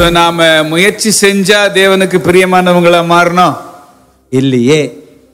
So, நாம முயற்சி செஞ்சா தேவனுக்கு பிரியமானவங்களா மாறணும் இல்லையே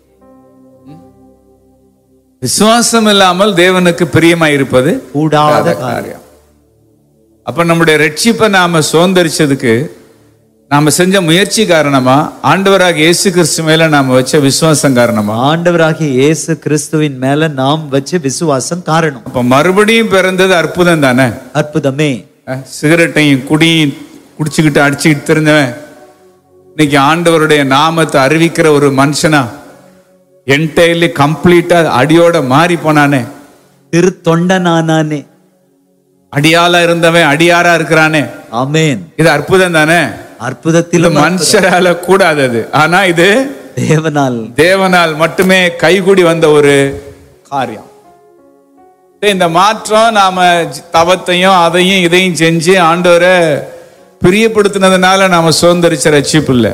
விசுவாசம் இல்லாமல் தேவனுக்கு பிரியமா இருப்பது கூடாத கூடாத காரியம் காரியம் அப்ப நம்முடைய ரட்சிப்பை நாம சுதந்திரிச்சதுக்கு நாம செஞ்ச முயற்சி காரணமா ஆண்டவராக இயேசு கிறிஸ்து மேல நாம வச்ச விசுவாசம் காரணமா ஆண்டவராகிய இயேசு கிறிஸ்துவின் மேல நாம் வச்ச விசுவாசம் காரணம் அப்ப மறுபடியும் பிறந்தது அற்புதம் தானே அற்புதமே அஹ், சிகரெட்டையும் குடியும் குடிச்சுக்கிட்டு அடிச்சுக்கிட்டு தெரிஞ்சவன் இன்னைக்கு ஆண்டவருடைய நாமத்தை அறிவிக்கிற ஒரு மனுஷனா என்டையர்லி கம்ப்ளீட்டா அடியோட மாறி போனானே திருத்தொண்டனானானே அடியாளா இருந்தவன் அடியாரா இருக்கிறானே ஆமென் இது அற்புதம் தானே இது அற்புதத்திலும் மனுஷரால கூடாதது ஆனா இது தேவனால் தேவனால் மட்டுமே கைகூடி வந்த ஒரு காரியம் இந்த மாற்றம் நாம ஜ- தவத்தையும் அதையும் இதையும் செஞ்சு ஆண்டவரை பிரியப்படுத்தினதுனால நாம சுதந்திரிச்ச ரட்சிப்பு இல்ல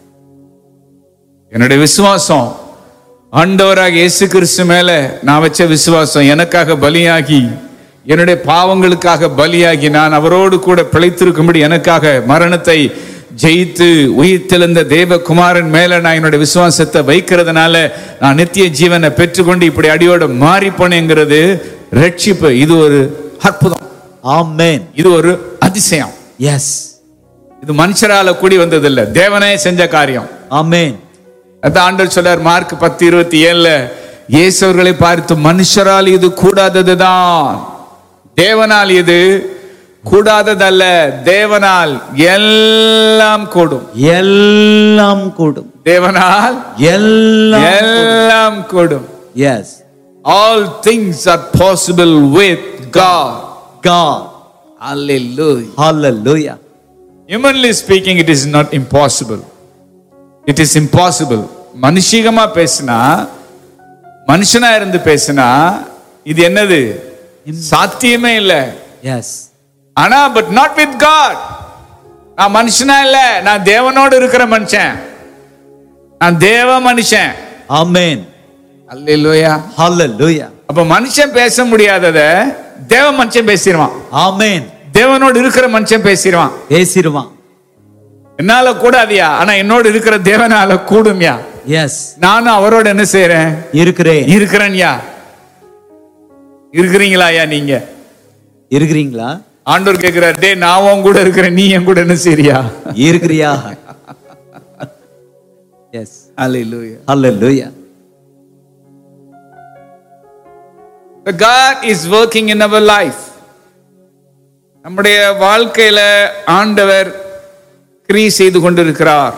என்னுடைய விசுவாசம் ஆண்டவராக இயேசு கிறிஸ்து மேல நான் வச்ச விசுவாசம் எனக்காக பலியாகி என்னுடைய பாவங்களுக்காக பலியாகி நான் அவரோடு கூட பிழைத்திருக்கும்படி எனக்காக மரணத்தை ஜெயித்து உயிர்த்தெழுந்த தேவகுமாரன் மேல நான் என்னுடைய விசுவாசத்தை வைக்கிறதுனால நான் நித்திய ஜீவனை பெற்றுக்கொண்டு இப்படி அடியோட மாறி போனேங்கிறது ரட்சிப்பு இது ஒரு அற்புதம் ஆமென் இது ஒரு அதிசயம் எஸ் இது மனுஷரால கூடி வந்ததில்லை தேவனே செஞ்ச காரியம் ஆமென் அதான் ஆண்டவர் சொல்றார் மார்க் பத்து இருபத்தி ஏழுல இயேசு அவர்களை பார்த்து மனுஷரால் இது கூடாததுதான் தேவனால் இது கூடாததல்ல தேவனால் எல்லாம் கூடும் எல்லாம் கூடும் தேவனால் எல்லாம் எல்லாம் கூடும் yes all things are possible with God God Hallelujah. hallelujah Humanly speaking, it is not impossible. It is impossible. மனுஷிகமா பேசினா மனுஷனா இருந்து பேசினா இது என்னது சாத்தியமே இல்ல எஸ் ஆனா பட் நாட் வித் காட் நான் மனுஷனா இல்ல நான் தேவனோடு இருக்கிற மனுஷன் நான் தேவ மனுஷன் ஆமென் அல்லேலூயா hallelujah அப்ப மனுஷன் பேச முடியாதத தேவ மனுஷன் பேசிடுவான் ஆமென் தேவனோடு இருக்கிற மனுஷன் பேசிடுவான் பேசிடுவான் என்னால கூடாதியா ஆனா என்னோடு இருக்கிற தேவனால கூடும்யா எஸ் நானும் அவரோட என்ன செய்யறேன் இருக்கிறேன் இருக்கிறேன்யா இருக்கிறீங்களா ஐயா நீங்க இருக்கிறீங்களா ஆண்டவர் கேட்கிறார் டே நான் உன் கூட இருக்கிறேன் நீ என் கூட என்ன செய்றியா இருக்கிறியா yes Hallelujah. hallelujah The God is working in our life. நம்முடைய வாழ்க்கையில ஆண்டவர் கிரி செய்து கொண்டிருக்கிறார்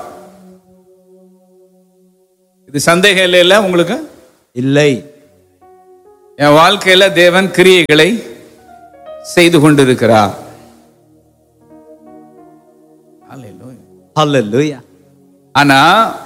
இது சந்தேகம் இல்லைல்ல உங்களுக்கு இல்லை என் வாழ்க்கையில தேவன் கிரியைகளை செய்து கொண்டிருக்கிறார் hallelujah ஆனா